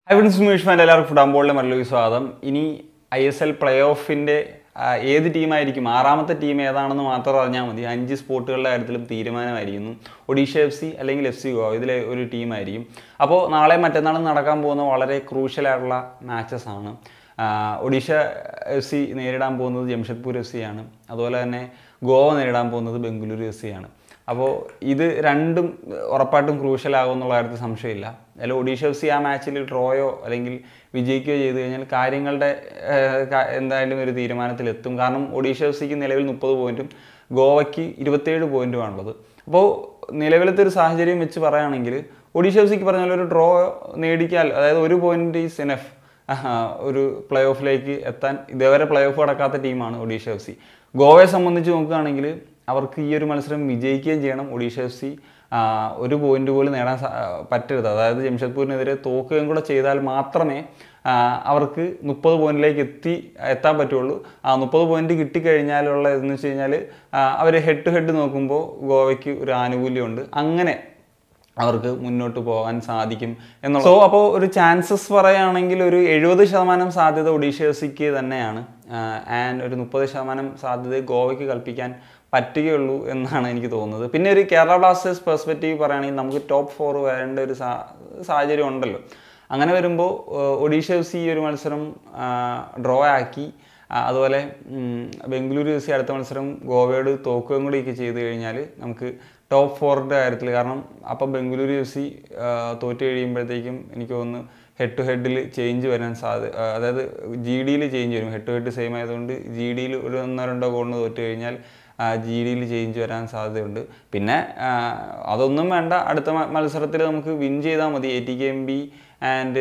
hi friends Sumesh fan എല്ലാവർക്കും ഫുട്ബോളിലെ മല്ലു സ്വാഗതം ഇനി ഐ എസ് എൽ പ്ലേ ഓഫിൻ്റെ ഏത് ടീമായിരിക്കും ആറാമത്തെ ടീം ഏതാണെന്ന് മാത്രം അറിഞ്ഞാൽ മതി അഞ്ച് സ്പോട്ടുകളുടെ കാര്യത്തിലും തീരുമാനമായിരിക്കുന്നു ഒഡീഷ എഫ് സി അല്ലെങ്കിൽ എഫ് സി ഗോവ ഇതിലെ ഒരു ടീമായിരിക്കും അപ്പോൾ നാളെ മറ്റന്നാളും നടക്കാൻ പോകുന്ന വളരെ ക്രൂഷ്യൽ ആയിട്ടുള്ള മാച്ചസ് ആണ് ആ, ഒഡീഷ എഫ് സി നേരിടാൻ പോകുന്നത് ജംഷഡ്പൂർ എഫ് സി ആണ് അതുപോലെ തന്നെ ഗോവ നേരിടാൻ പോകുന്നത് ബംഗളൂരു എഫ് സി ആണ് അപ്പോൾ ഇത് രണ്ടും ഉറപ്പായിട്ടും ക്രൂഷ്യൽ ആകുമെന്നുള്ള കാര്യത്തിൽ സംശയമില്ല അതിൽ ഒഡീഷ എഫ് സി ആ മാച്ചിൽ ഡ്രോയോ അല്ലെങ്കിൽ വിജയിക്കുകയോ ചെയ്തു കഴിഞ്ഞാൽ കാര്യങ്ങളുടെ ഏഹ്, കാ- എന്തായാലും ഒരു തീരുമാനത്തിലെത്തും കാരണം ഒഡീഷ എഫ് സിക്ക് നിലവിൽ മുപ്പത് പോയിന്റും ഗോവയ്ക്ക് ഇരുപത്തേഴ് പോയിന്റുമാണുള്ളത് അപ്പോൾ നിലവിലത്തെ ഒരു സാഹചര്യം വെച്ച് പറയുകയാണെങ്കിൽ ഒഡീഷ എഫ് സിക്ക് പറഞ്ഞാൽ ഒരു ഡ്രോ നേടിക്കാൽ അതായത് ഒരു പോയിന്റ് ഈസ് എനഫ് ഒരു പ്ലേ ഓഫിലേക്ക് എത്താൻ ഇതേവരെ പ്ലേ ഓഫ് കടക്കാത്ത ടീമാണ് ഒഡീഷ എഫ് സി ഗോവയെ സംബന്ധിച്ച് നോക്കുകയാണെങ്കിൽ അവർക്ക് ഈ ഒരു മത്സരം വിജയിക്കുകയും ചെയ്യണം ഒഡീഷ എഫ് സി ഒരു പോയിന്റ് പോലും നേടാൻ സാ- പറ്റരുത് അതായത് ജംഷഡ്പൂരിനെതിരെ തോക്കുകയും കൂടെ ചെയ്താൽ മാത്രമേ ആ, അവർക്ക് മുപ്പത് പോയിന്റിലേക്ക് എത്തി എത്താൻ പറ്റുള്ളൂ ആ മുപ്പത് പോയിന്റ് കിട്ടിക്കഴിഞ്ഞാലുള്ള ഇതെന്ന് വെച്ച് കഴിഞ്ഞാൽ അവർ ഹെഡ് ടു ഹെഡ് നോക്കുമ്പോൾ ഗോവയ്ക്ക് ഒരു ആനുകൂല്യമുണ്ട് അങ്ങനെ അവർക്ക് മുന്നോട്ട് പോകാൻ സാധിക്കും എന്നുള്ള സോ അപ്പോൾ ഒരു ചാൻസസ് പറയുകയാണെങ്കിൽ ഒരു എഴുപത് ശതമാനം സാധ്യത ഒഡീഷ എഫ് സിക്ക് തന്നെയാണ് ആൻഡ് ഒരു മുപ്പത് ശതമാനം സാധ്യത ഗോവയ്ക്ക് കൽപ്പിക്കാൻ പറ്റുകയുള്ളൂ എന്നാണ് എനിക്ക് തോന്നുന്നത് പിന്നെ ഒരു കേരള ബ്ലാസ്റ്റേഴ്സ് പെർസ്പെക്റ്റീവ് പറയുകയാണെങ്കിൽ നമുക്ക് ടോപ്പ് ഫോർ വരേണ്ട ഒരു സാ- സാഹചര്യം ഉണ്ടല്ലോ അങ്ങനെ വരുമ്പോൾ ഒഡീഷ എഫ് സി ഈ ഒരു മത്സരം ഡ്രോ ആക്കി ആ, അതുപോലെ ഉം, ബംഗളൂരു എഫ് സി അടുത്ത മത്സരം ഗോവയോട് തോക്കുകയും കൂടി ഒക്കെ ചെയ്ത് കഴിഞ്ഞാൽ നമുക്ക് ടോപ്പ് ഫോറിൻ്റെ കാര്യത്തിൽ കാരണം അപ്പം ബംഗളൂരു എഫ് സി തോറ്റ് കഴിയുമ്പോഴത്തേക്കും എനിക്ക് തോന്നുന്നു ഹെഡ് ടു ഹെഡിൽ ചേഞ്ച് വരാൻ സാധ്യത അതായത് ജി ഡിയിൽ ചേഞ്ച് വരും ഹെഡ് ടു ഹെഡ് സെയിം ആയതുകൊണ്ട് ജി ഡിയിൽ ഒരു ഒന്നോ രണ്ടോ ഗോളിന് തോറ്റ് കഴിഞ്ഞാൽ ജി ഡിയിൽ ചേഞ്ച് വരാൻ സാധ്യതയുണ്ട് പിന്നെ ആ, അതൊന്നും വേണ്ട അടുത്ത മത്സരത്തിൽ നമുക്ക് വിൻ ചെയ്താൽ മതി A T K M B and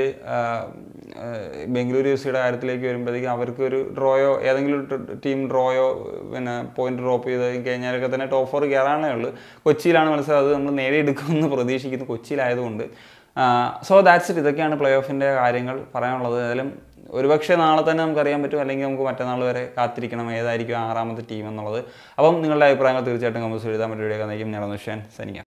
Bengaluru F സിയുടെ കാര്യത്തിലേക്ക് വരുമ്പോഴത്തേക്കും അവർക്ക് ഒരു ഡ്രോയോ ഏതെങ്കിലും ഒരു ടീം ഡ്രോയോ പിന്നെ പോയിന്റ് ഡ്രോപ്പ് ചെയ്ത് കഴിഞ്ഞാലൊക്കെ തന്നെ ടോപ്പ് ഫോർ കയറാനേ ഉള്ളൂ കൊച്ചിയിലാണ് മത്സരം അത് നമ്മൾ നേടിയെടുക്കുമെന്ന് പ്രതീക്ഷിക്കുന്നു കൊച്ചിയിലായതുകൊണ്ട് സോ ദാറ്റ്സ് ഇറ്റ് ഇതൊക്കെയാണ് പ്ലേ ഓഫിൻ്റെ കാര്യങ്ങൾ പറയാനുള്ളത് ഏതായാലും ഒരുപക്ഷെ നാളെ തന്നെ നമുക്ക് അറിയാൻ പറ്റും അല്ലെങ്കിൽ നമുക്ക് മറ്റന്നാൾ വരെ കാത്തിരിക്കണം ഏതായിരിക്കും ആറാമത്തെ ടീം എന്നുള്ളത് അപ്പം നിങ്ങളുടെ അഭിപ്രായങ്ങൾ തീർച്ചയായിട്ടും കമ്പോസ് എഴുതാൻ പറ്റിയ വീഡിയോ കാണിക്കും ഞാൻ സനിക്കാം